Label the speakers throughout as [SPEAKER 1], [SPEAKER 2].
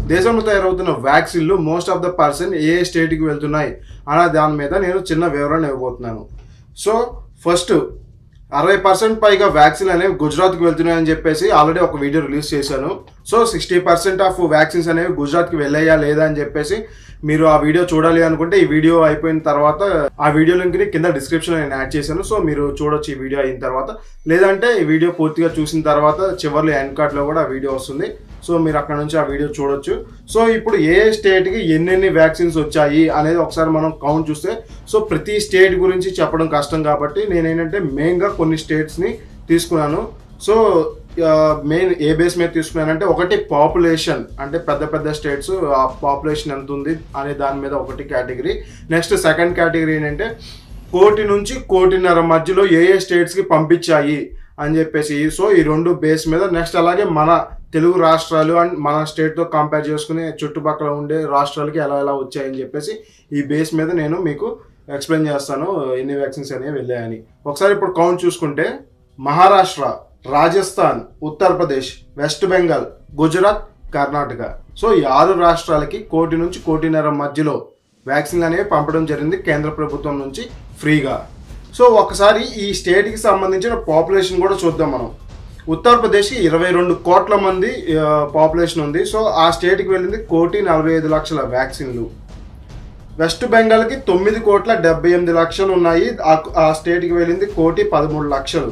[SPEAKER 1] దేశంలో తయారవుతున్న వ్యాక్సిన్లు మోస్ట్ ఆఫ్ ద పర్సన్ ఏ ఏ స్టేట్కి వెళ్తున్నాయి అనే దాని మీద నేను చిన్న వివరణ ఇవ్వబోతున్నాను సో ఫస్ట్ అరవై పర్సెంట్ పైగా వ్యాక్సిన్ అనేవి గుజరాత్కి వెళ్తున్నాయని చెప్పేసి ఆల్రెడీ ఒక వీడియో రిలీజ్ చేశాను so sixty percent of vaccines అనేవి గుజరాత్కి వెళ్ళాయా లేదా అని చెప్పేసి మీరు ఆ వీడియో చూడాలి అనుకుంటే ఈ వీడియో అయిపోయిన తర్వాత ఆ వీడియో లింక్ని కింద డిస్క్రిప్షన్ నేను యాడ్ చేశాను సో మీరు చూడొచ్చు ఈ వీడియో అయిన తర్వాత లేదంటే ఈ వీడియో పూర్తిగా చూసిన తర్వాత చివరిలో ఎండ్ కార్డ్లో కూడా ఆ వీడియో వస్తుంది సో మీరు అక్కడ నుంచి ఆ వీడియో చూడొచ్చు సో ఇప్పుడు ఏ స్టేట్కి ఎన్నెన్ని వ్యాక్సిన్స్ వచ్చాయి అనేది ఒకసారి మనం కౌంట్ చూస్తే సో ప్రతి స్టేట్ గురించి చెప్పడం కష్టం కాబట్టి నేను ఏంటంటే మెయిన్గా కొన్ని స్టేట్స్ని తీసుకున్నాను సో మెయిన్ ఏ బేస్ మీద తీసుకున్నానంటే ఒకటి పాపులేషన్ అంటే పెద్ద పెద్ద స్టేట్స్ ఆ పాపులేషన్ ఎంత ఉంది అనే దాని మీద ఒకటి కేటగిరీ నెక్స్ట్ సెకండ్ కేటగిరీ ఏంటంటే కోటి నుంచి కోటిన్నర మధ్యలో ఏ ఏ స్టేట్స్కి పంపించాయి అని చెప్పేసి సో ఈ రెండు బేస్ మీద నెక్స్ట్ అలాగే మన తెలుగు రాష్ట్రాలు అండ్ మన స్టేట్తో కంపేర్ చేసుకుని చుట్టుపక్కల ఉండే రాష్ట్రాలకి ఎలా ఎలా వచ్చాయని చెప్పేసి ఈ బేస్ మీద నేను మీకు ఎక్స్ప్లెయిన్ చేస్తాను ఎన్ని వ్యాక్సిన్స్ అనేవి వెళ్ళాయని ఒకసారి ఇప్పుడు కౌంట్ చూసుకుంటే మహారాష్ట్ర రాజస్థాన్ ఉత్తరప్రదేశ్ వెస్ట్ బెంగాల్ గుజరాత్ కర్ణాటక సో ఈ ఆరు రాష్ట్రాలకి కోటి నుంచి కోటిన్నర మధ్యలో వ్యాక్సిన్లు అనేవి పంపడం జరిగింది కేంద్ర ప్రభుత్వం నుంచి ఫ్రీగా సో ఒకసారి ఈ స్టేట్కి సంబంధించిన పాపులేషన్ కూడా చూద్దాం మనం ఉత్తరప్రదేశ్కి ఇరవై రెండు కోట్ల మంది పాపులేషన్ ఉంది సో ఆ స్టేట్కి వెళ్ళింది కోటి నలభై ఐదు లక్షల వ్యాక్సిన్లు వెస్ట్ బెంగాల్కి తొమ్మిది కోట్ల డెబ్బై ఎనిమిది లక్షలు ఉన్నాయి ఆ- ఆ స్టేట్కి వెళ్ళింది కోటి పదమూడు లక్షలు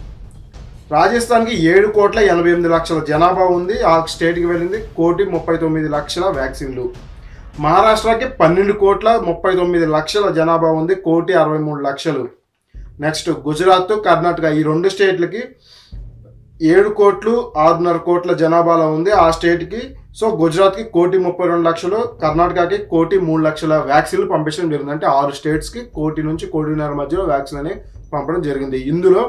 [SPEAKER 1] రాజస్థాన్కి ఏడు కోట్ల ఎనభై ఎనిమిది లక్షల జనాభా ఉంది ఆ స్టేట్కి వెళ్ళింది కోటి ముప్పై తొమ్మిది లక్షల వ్యాక్సిన్లు మహారాష్ట్రకి పన్నెండు కోట్ల ముప్పై తొమ్మిది లక్షల జనాభా ఉంది కోటి అరవై మూడు లక్షలు నెక్స్ట్ గుజరాత్ కర్ణాటక ఈ రెండు స్టేట్లకి ఏడు కోట్లు ఆరున్నర కోట్ల జనాభాలో ఉంది ఆ స్టేట్కి సో గుజరాత్కి కోటి ముప్పై రెండు లక్షలు కర్ణాటకకి కోటి మూడు లక్షల వ్యాక్సిన్లు పంపించడం జరిగింది అంటే ఆరు స్టేట్స్కి కోటి నుంచి కోటిన్నర మధ్యలో వ్యాక్సిన్ అనేవి పంపడం జరిగింది ఇందులో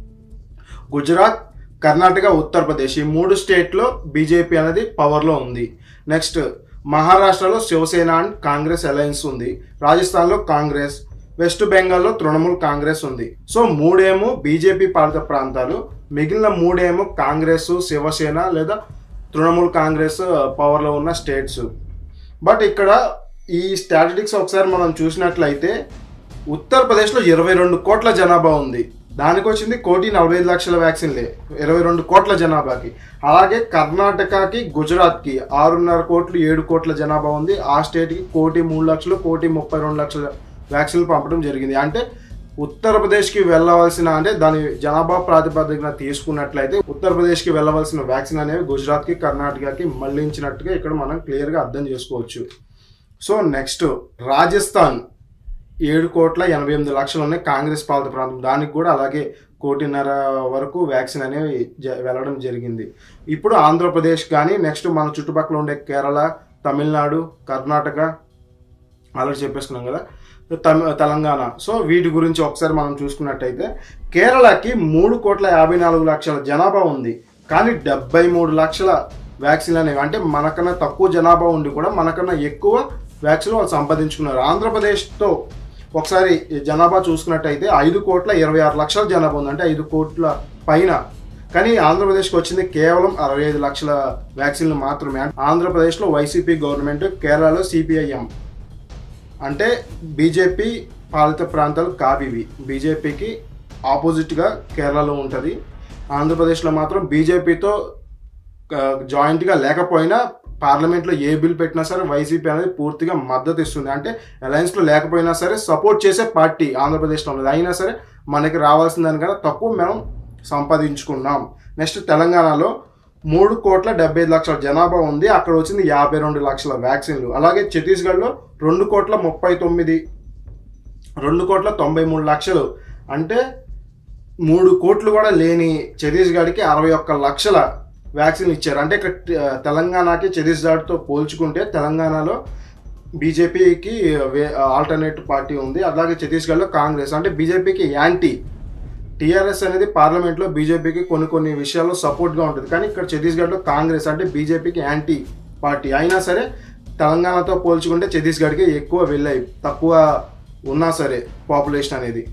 [SPEAKER 1] గుజరాత్ కర్ణాటక ఉత్తరప్రదేశ్ ఈ మూడు స్టేట్లో బీజేపీ అనేది పవర్లో ఉంది నెక్స్ట్ మహారాష్ట్రలో శివసేన అండ్ కాంగ్రెస్ అలయన్స్ ఉంది రాజస్థాన్లో కాంగ్రెస్ వెస్ట్ బెంగాల్లో తృణమూల్ కాంగ్రెస్ ఉంది సో మూడేమో బీజేపీ పాలిత ప్రాంతాలు మిగిలిన మూడేమో కాంగ్రెస్ శివసేన లేదా తృణమూల్ కాంగ్రెస్ పవర్లో ఉన్న స్టేట్స్ బట్ ఇక్కడ ఈ స్టాటిస్టిక్స్ ఒకసారి మనం చూసినట్లయితే ఉత్తరప్రదేశ్లో ఇరవై రెండు కోట్ల జనాభా ఉంది దానికి వచ్చింది కోటి నలభై ఐదు లక్షల వ్యాక్సిన్లే ఇరవై రెండు కోట్ల జనాభాకి అలాగే కర్ణాటకకి గుజరాత్కి ఆరున్నర కోట్లు ఏడు కోట్ల జనాభా ఉంది ఆ స్టేట్కి కోటి మూడు లక్షలు కోటి ముప్పై రెండు లక్షల వ్యాక్సిన్లు పంపడం జరిగింది అంటే ఉత్తరప్రదేశ్కి వెళ్ళవలసిన అంటే దాని జనాభా ప్రాతిపదికన తీసుకున్నట్లయితే ఉత్తరప్రదేశ్కి వెళ్ళవలసిన వ్యాక్సిన్ అనేవి గుజరాత్కి కర్ణాటకకి మళ్లించినట్టుగా ఇక్కడ మనం క్లియర్గా అర్థం చేసుకోవచ్చు సో నెక్స్ట్ రాజస్థాన్ ఏడు కోట్ల ఎనభై ఎనిమిది లక్షలు ఉన్నాయి కాంగ్రెస్ పాలిత ప్రాంతం దానికి కూడా అలాగే కోటిన్నర వరకు వ్యాక్సిన్ అనేవి జ- వెళ్ళడం జరిగింది ఇప్పుడు ఆంధ్రప్రదేశ్ కానీ నెక్స్ట్ మన చుట్టుపక్కల ఉండే కేరళ తమిళనాడు కర్ణాటక ఆల్రెడీ చెప్పేసుకున్నాం కదా తమి తెలంగాణ సో వీటి గురించి ఒకసారి మనం చూసుకున్నట్టయితే కేరళకి మూడు కోట్ల యాభై నాలుగు లక్షల జనాభా ఉంది కానీ డెబ్బై మూడు లక్షల వ్యాక్సిన్లు అనేవి అంటే మనకన్నా తక్కువ జనాభా ఉండి కూడా మనకన్నా ఎక్కువ వ్యాక్సిన్ వాళ్ళు సంపాదించుకున్నారు ఆంధ్రప్రదేశ్తో ఒకసారి ఈ జనాభా చూసుకున్నట్టయితే ఐదు కోట్ల ఇరవై ఆరు లక్షల జనాభా ఉంది అంటే ఐదు కోట్ల పైన కానీ ఆంధ్రప్రదేశ్కి వచ్చింది కేవలం అరవై ఐదు లక్షల వ్యాక్సిన్లు మాత్రమే ఆంధ్రప్రదేశ్లో వైసీపీ గవర్నమెంట్ కేరళలో సిపిఐఎం అంటే బీజేపీ పాలిత ప్రాంతాలు కావివి బీజేపీకి ఆపోజిట్గా కేరళలో ఉంటుంది ఆంధ్రప్రదేశ్లో మాత్రం బీజేపీతో జాయింట్గా లేకపోయినా పార్లమెంట్లో ఏ బిల్ పెట్టినా సరే వైసీపీ అనేది పూర్తిగా మద్దతు ఇస్తుంది అంటే అలయన్స్లో లేకపోయినా సరే సపోర్ట్ చేసే పార్టీ ఆంధ్రప్రదేశ్లో ఉన్నది అయినా సరే మనకి రావాల్సిన దానికన్నా తక్కువ మనం సంపాదించుకున్నాం నెక్స్ట్ తెలంగాణలో మూడు కోట్ల డెబ్బై ఐదు లక్షల జనాభా ఉంది అక్కడ వచ్చింది యాభై రెండు లక్షల వ్యాక్సిన్లు అలాగే ఛత్తీస్గఢ్లో రెండు కోట్ల ముప్పై తొమ్మిది రెండు కోట్ల తొంభై మూడు లక్షలు అంటే మూడు కోట్లు కూడా లేని ఛత్తీస్గఢ్కి అరవై ఒక్క లక్షల వ్యాక్సిన్ ఇచ్చారు అంటే ఇక్కడ ఆ, తెలంగాణకి ఛత్తీస్గఢ్తో పోల్చుకుంటే తెలంగాణలో బీజేపీకి ఆల్టర్నేట్ పార్టీ ఉంది అలాగే ఛత్తీస్గఢ్లో కాంగ్రెస్ అంటే బీజేపీకి యాంటీ టీఆర్ఎస్ అనేది పార్లమెంట్లో బీజేపీకి కొన్ని కొన్ని విషయాల్లో సపోర్ట్గా ఉంటుంది కానీ ఇక్కడ ఛత్తీస్గఢ్లో కాంగ్రెస్ అంటే బీజేపీకి యాంటీ పార్టీ అయినా సరే తెలంగాణతో పోల్చుకుంటే ఛత్తీస్గఢ్కి ఎక్కువ వెళ్ళాయి తక్కువ ఉన్నా సరే పాపులేషన్ అనేది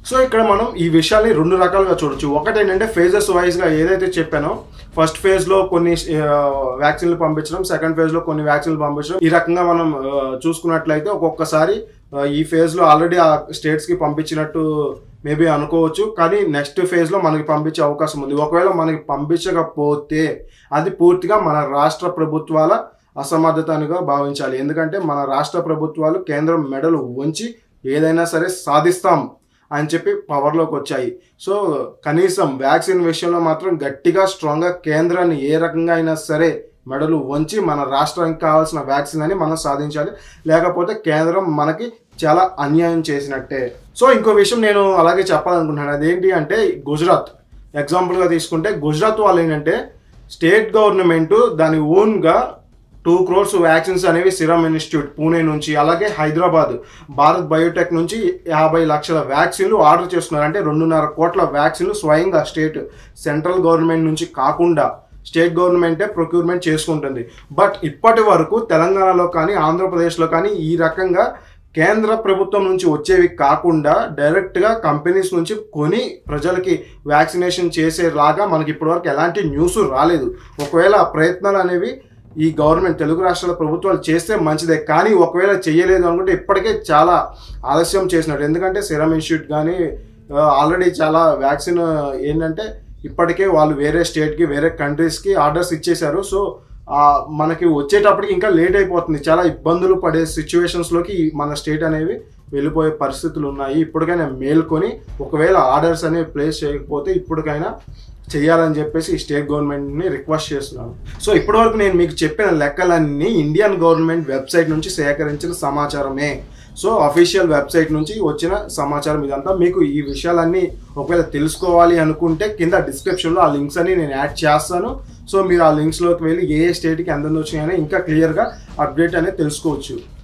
[SPEAKER 1] సో ఇక్కడ మనం ఈ విషయాల్ని రెండు రకాలుగా చూడొచ్చు ఒకటి ఏంటంటే ఫేజెస్ వైజ్గా ఏదైతే చెప్పానో ఫస్ట్ ఫేజ్లో కొన్ని వ్యాక్సిన్లు పంపించడం సెకండ్ ఫేజ్లో కొన్ని వ్యాక్సిన్లు పంపించడం ఈ రకంగా మనం ఆ, చూసుకున్నట్లయితే ఒక్కొక్కసారి ఆ, ఈ ఫేజ్లో ఆల్రెడీ ఆ స్టేట్స్కి పంపించినట్టు మేబీ అనుకోవచ్చు కానీ నెక్స్ట్ ఫేజ్లో మనకి పంపించే అవకాశం ఉంది ఒకవేళ మనకి పంపించకపోతే అది పూర్తిగా మన రాష్ట్ర ప్రభుత్వాల అసమర్థతనిగా భావించాలి ఎందుకంటే మన రాష్ట్ర ప్రభుత్వాలు కేంద్రం మెడలు వంచి ఏదైనా సరే సాధిస్తాం అని చెప్పి పవర్లోకి వచ్చాయి సో కనీసం వ్యాక్సిన్ విషయంలో మాత్రం గట్టిగా స్ట్రాంగ్గా కేంద్రాన్ని ఏ రకంగా అయినా సరే మెడలు వంచి మన రాష్ట్రానికి కావాల్సిన వ్యాక్సిన్ అని మనం సాధించాలి లేకపోతే కేంద్రం మనకి చాలా అన్యాయం చేసినట్టే సో ఇంకో విషయం నేను అలాగే చెప్పాలనుకుంటున్నాను అదేంటి అంటే గుజరాత్ ఎగ్జాంపుల్గా తీసుకుంటే గుజరాత్ వాళ్ళు ఏంటంటే స్టేట్ గవర్నమెంట్ దాని ఓన్గా టూ క్రోర్స్ వ్యాక్సిన్స్ అనేవి సిరమ్ ఇన్స్టిట్యూట్ పూణే నుంచి అలాగే హైదరాబాద్ భారత్ బయోటెక్ నుంచి యాభై లక్షల వ్యాక్సిన్లు ఆర్డర్ చేస్తున్నారు అంటే రెండున్నర కోట్ల వ్యాక్సిన్లు స్వయంగా స్టేట్ సెంట్రల్ గవర్నమెంట్ నుంచి కాకుండా స్టేట్ గవర్నమెంటే ప్రొక్యూర్మెంట్ చేసుకుంటుంది బట్ ఇప్పటి వరకు తెలంగాణలో కానీ ఆంధ్రప్రదేశ్లో కానీ ఈ రకంగా కేంద్ర ప్రభుత్వం నుంచి వచ్చేవి కాకుండా డైరెక్ట్గా కంపెనీస్ నుంచి కొని ప్రజలకి వ్యాక్సినేషన్ చేసేలాగా మనకి ఇప్పటివరకు ఎలాంటి న్యూస్ రాలేదు ఒకవేళ ఆ ప్రయత్నాలు అనేవి ఈ గవర్నమెంట్ తెలుగు రాష్ట్రాల ప్రభుత్వాలు చేస్తే మంచిదే కానీ ఒకవేళ చేయలేదు అనుకుంటే ఇప్పటికే చాలా ఆలస్యం చేసినట్టు ఎందుకంటే సిరమ్ ఇన్స్టిట్యూట్ కానీ ఆల్రెడీ చాలా వ్యాక్సిన్ ఏంటంటే ఇప్పటికే వాళ్ళు వేరే స్టేట్కి వేరే కంట్రీస్కి ఆర్డర్స్ ఇచ్చేశారు సో ఆ, మనకి వచ్చేటప్పటికి ఇంకా లేట్ అయిపోతుంది చాలా ఇబ్బందులు పడే సిచ్యువేషన్స్లోకి మన స్టేట్ అనేవి వెళ్ళిపోయే పరిస్థితులు ఉన్నాయి ఇప్పటికైనా మేల్కొని ఒకవేళ ఆర్డర్స్ అనేవి ప్లేస్ చేయకపోతే ఇప్పటికైనా చేయాలని చెప్పేసి ఈ స్టేట్ గవర్నమెంట్ని రిక్వెస్ట్ చేస్తున్నాను సో ఇప్పటివరకు నేను మీకు చెప్పిన లెక్కలన్నీ ఇండియన్ గవర్నమెంట్ వెబ్సైట్ నుంచి సేకరించిన సమాచారమే సో అఫీషియల్ వెబ్సైట్ నుంచి వచ్చిన సమాచారం ఇదంతా మీకు ఈ విషయాలన్నీ ఒకవేళ తెలుసుకోవాలి అనుకుంటే కింద డిస్క్రిప్షన్లో ఆ లింక్స్ అన్ని నేను యాడ్ చేస్తాను సో మీరు ఆ లింక్స్లోకి వెళ్ళి ఏ ఏ స్టేట్కి ఎంతెంత వచ్చినాయని ఇంకా క్లియర్గా అప్డేట్ అనేది తెలుసుకోవచ్చు